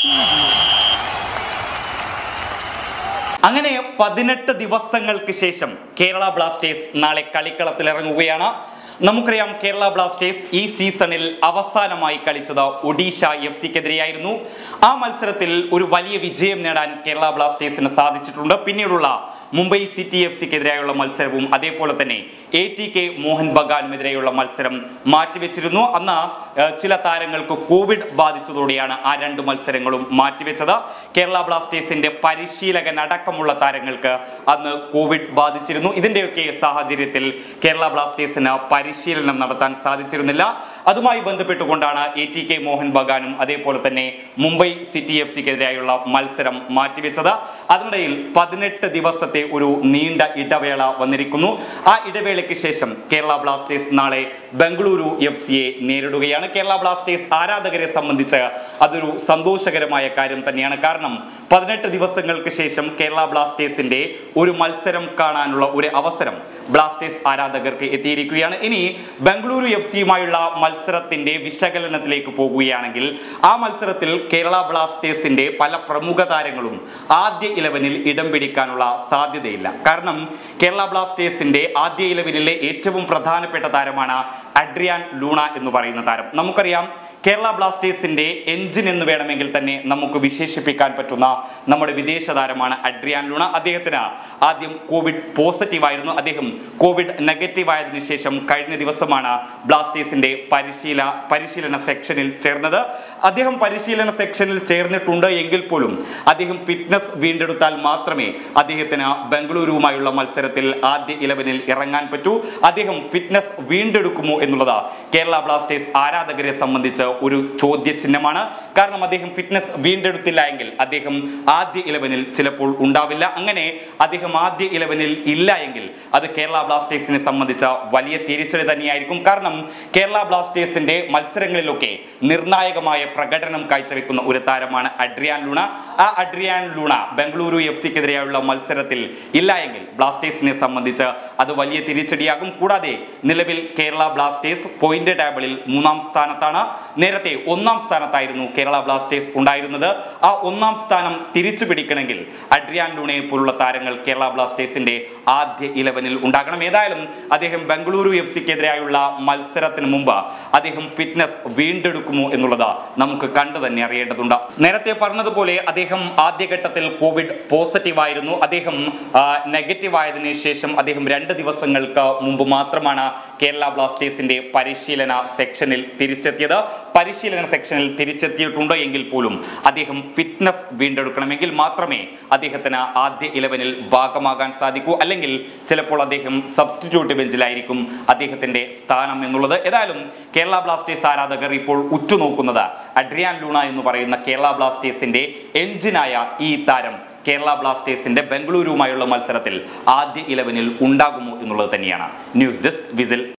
അങ്ങനെ പതിനെട്ട് ദിവസങ്ങൾക്ക് ശേഷം കേരള ബ്ലാസ്റ്റേഴ്സ് നാളെ കളിക്കളത്തിലിറങ്ങുകയാണ് നമുക്കറിയാം കേരള ബ്ലാസ്റ്റേഴ്സ് ഈ സീസണിൽ അവസാനമായി കളിച്ചത് ഒഡീഷ എഫ് സിക്കെതിരെയായിരുന്നു ആ മത്സരത്തിൽ ഒരു വലിയ വിജയം നേടാൻ കേരള ബ്ലാസ്റ്റേഴ്സിന് സാധിച്ചിട്ടുണ്ട് പിന്നീടുള്ള മുംബൈ സിറ്റി എഫ് സിക്കെതിരായുള്ള മത്സരവും അതേപോലെ തന്നെ എ ടി കെ മോഹൻ ബഗാനുമെതിരെയുള്ള മത്സരം മാറ്റിവെച്ചിരുന്നു അന്ന് ഏഹ്, ചില താരങ്ങൾക്ക് കോവിഡ് ബാധിച്ചതോടെയാണ് ആ രണ്ട് മത്സരങ്ങളും മാറ്റിവെച്ചത് കേരള ബ്ലാസ്റ്റേഴ്സിന്റെ പരിശീലകൻ അടക്കമുള്ള താരങ്ങൾക്ക് അന്ന് കോവിഡ് ബാധിച്ചിരുന്നു ഇതിന്റെയൊക്കെ സാഹചര്യത്തിൽ കേരള ബ്ലാസ്റ്റേഴ്സിന് പരിശീലനം നടത്താൻ സാധിച്ചിരുന്നില്ല അതുമായി ബന്ധപ്പെട്ടുകൊണ്ടാണ് എ ടി കെ മോഹൻ ബഗാനും അതേപോലെ തന്നെ മുംബൈ സിറ്റി എഫ് സിക്കെതിരായുള്ള മത്സരം മാറ്റിവെച്ചത് അതിനിടയിൽ പതിനെട്ട് ദിവസത്തെ ഒരു നീണ്ട ഇടവേള വന്നിരിക്കുന്നു ആ ഇടവേളയ്ക്ക് ശേഷം കേരള ബ്ലാസ്റ്റേഴ്സ് നാളെ ബംഗളൂരു എഫ് സിയെ നേരിടുകയാണ് കേരള ബ്ലാസ്റ്റേഴ്സ് ആരാധകരെ സംബന്ധിച്ച് അതൊരു സന്തോഷകരമായ കാര്യം തന്നെയാണ് കാരണം പതിനെട്ട് ദിവസങ്ങൾക്ക് ശേഷം കേരള ബ്ലാസ്റ്റേഴ്സിന്റെ ഒരു മത്സരം കാണാനുള്ള ഒരു അവസരം ബ്ലാസ്റ്റേഴ്സ് ആരാധകർക്ക് എത്തിയിരിക്കുകയാണ് ഇനി ബംഗളൂരു എഫ് സിയുമായുള്ള മത്സരത്തിന്റെ വിശകലനത്തിലേക്ക് പോകുകയാണെങ്കിൽ ആ മത്സരത്തിൽ കേരള ബ്ലാസ്റ്റേഴ്സിന്റെ പല പ്രമുഖ താരങ്ങളും ആദ്യ ഇലവനിൽ ഇടം പിടിക്കാനുള്ള സാധ്യതയില്ല കാരണം കേരള ബ്ലാസ്റ്റേഴ്സിന്റെ ആദ്യ ഇലവനിലെ ഏറ്റവും പ്രധാനപ്പെട്ട താരമാണ് അഡ്രിയാൻ ലൂണ എന്ന് പറയുന്ന താരം നമുക്കറിയാം കേരള ബ്ലാസ്റ്റേഴ്സിന്റെ എഞ്ചിൻ എന്ന് വേണമെങ്കിൽ തന്നെ നമുക്ക് വിശേഷിപ്പിക്കാൻ പറ്റുന്ന നമ്മുടെ വിദേശ താരമാണ് അഡ്രിയാൻ ലൂണ അദ്ദേഹത്തിന് ആദ്യം കോവിഡ് പോസിറ്റീവ് ആയിരുന്നു അദ്ദേഹം കോവിഡ് നെഗറ്റീവ് ആയതിനു ശേഷം കഴിഞ്ഞ ദിവസമാണ് ബ്ലാസ്റ്റേഴ്സിന്റെ പരിശീല പരിശീലന സെക്ഷനിൽ ചേർന്നത് അദ്ദേഹം പരിശീലന സെക്ഷനിൽ ചേർന്നിട്ടുണ്ട് എങ്കിൽ പോലും അദ്ദേഹം ഫിറ്റ്നസ് വീണ്ടെടുത്താൽ മാത്രമേ അദ്ദേഹത്തിന് ബംഗളൂരുവുമായുള്ള മത്സരത്തിൽ ആദ്യ ഇലവനിൽ ഇറങ്ങാൻ പറ്റൂ അദ്ദേഹം ഫിറ്റ്നസ് വീണ്ടെടുക്കുമോ എന്നുള്ളത് കേരള ബ്ലാസ്റ്റേഴ്സ് ആരാധകരെ സംബന്ധിച്ച് ഒരു ചോദ്യചിഹ്നമാണ് കാരണം അദ്ദേഹം ഫിറ്റ്നസ് വീണ്ടെടുത്തില്ല എങ്കിൽ അദ്ദേഹം ആദ്യ ഇലവനിൽ ചിലപ്പോൾ ഉണ്ടാവില്ല അങ്ങനെ അദ്ദേഹം ആദ്യ ഇലവനിൽ ഇല്ല എങ്കിൽ അത് കേരള ബ്ലാസ്റ്റേഴ്സിനെ സംബന്ധിച്ച വലിയ തിരിച്ചടി തന്നെയായിരിക്കും കാരണം കേരള ബ്ലാസ്റ്റേഴ്സിന്റെ മത്സരങ്ങളിലൊക്കെ നിർണായകമായ പ്രകടനം കാഴ്ചവെക്കുന്ന ഒരു താരമാണ് അഡ്രിയാൻ ലൂണ ആ അഡ്രിയാൻ ലൂണ ബംഗളൂരു എഫ് സിക്കെതിരെയുള്ള മത്സരത്തിൽ ഇല്ല എങ്കിൽ ബ്ലാസ്റ്റേഴ്സിനെ സംബന്ധിച്ച് അത് വലിയ തിരിച്ചടിയാകും കൂടാതെ നിലവിൽ കേരള ബ്ലാസ്റ്റേഴ്സ് പോയിന്റ് ടേബിളിൽ മൂന്നാം സ്ഥാനത്താണ് നേരത്തെ ഒന്നാം സ്ഥാനത്തായിരുന്നു കേരള ബ്ലാസ്റ്റേഴ്സ് ഉണ്ടായിരുന്നത് ആ ഒന്നാം സ്ഥാനം തിരിച്ചു പിടിക്കണമെങ്കിൽ അഡ്രിയാൻ ലൂണയെ പോലുള്ള താരങ്ങൾ കേരള ബ്ലാസ്റ്റേഴ്സിന്റെ ആദ്യ ഇലവനിൽ ഉണ്ടാകണം ഏതായാലും അദ്ദേഹം ബംഗളൂരു എഫ് സിക്കെതിരായുള്ള മത്സരത്തിന് മുമ്പ് അദ്ദേഹം ഫിറ്റ്നസ് വീണ്ടെടുക്കുമോ എന്നുള്ളത് നമുക്ക് കണ്ടു തന്നെ അറിയേണ്ടതുണ്ട് നേരത്തെ പറഞ്ഞതുപോലെ അദ്ദേഹം ആദ്യഘട്ടത്തിൽ കോവിഡ് പോസിറ്റീവ് ആയിരുന്നു അദ്ദേഹം നെഗറ്റീവ് ആയതിനു ശേഷം അദ്ദേഹം രണ്ട് ദിവസങ്ങൾക്ക് മുമ്പ് മാത്രമാണ് കേരള ബ്ലാസ്റ്റേഴ്സിന്റെ പരിശീലന സെക്ഷനിൽ തിരിച്ചെത്തിയത് പരിശീലന സെക്ഷനിൽ തിരിച്ചെത്തിയിട്ടുണ്ട് എങ്കിൽ പോലും അദ്ദേഹം ഫിറ്റ്നസ് വീണ്ടെടുക്കണമെങ്കിൽ മാത്രമേ അദ്ദേഹത്തിന് ആദ്യ ഇലവനിൽ ഭാഗമാകാൻ സാധിക്കൂ അല്ലെങ്കിൽ ചിലപ്പോൾ അദ്ദേഹം സബ്സ്റ്റിറ്റ്യൂട്ട് ബെഞ്ചിലായിരിക്കും അദ്ദേഹത്തിന്റെ സ്ഥാനം എന്നുള്ളത് ഏതായാലും കേരള ബ്ലാസ്റ്റേഴ്സ് ആരാധകർ ഇപ്പോൾ ഉറ്റുനോക്കുന്നത് അഡ്രിയാൻ ലൂണ എന്ന് പറയുന്ന കേരള ബ്ലാസ്റ്റേഴ്സിന്റെ എഞ്ചിനായ ഈ താരം കേരള ബ്ലാസ്റ്റേഴ്സിന്റെ ബംഗളൂരുവുമായുള്ള മത്സരത്തിൽ ആദ്യ ഇലവനിൽ ഉണ്ടാകുമോ എന്നുള്ളത് തന്നെയാണ് ന്യൂസ് ഡെസ്ക് വിസിൽ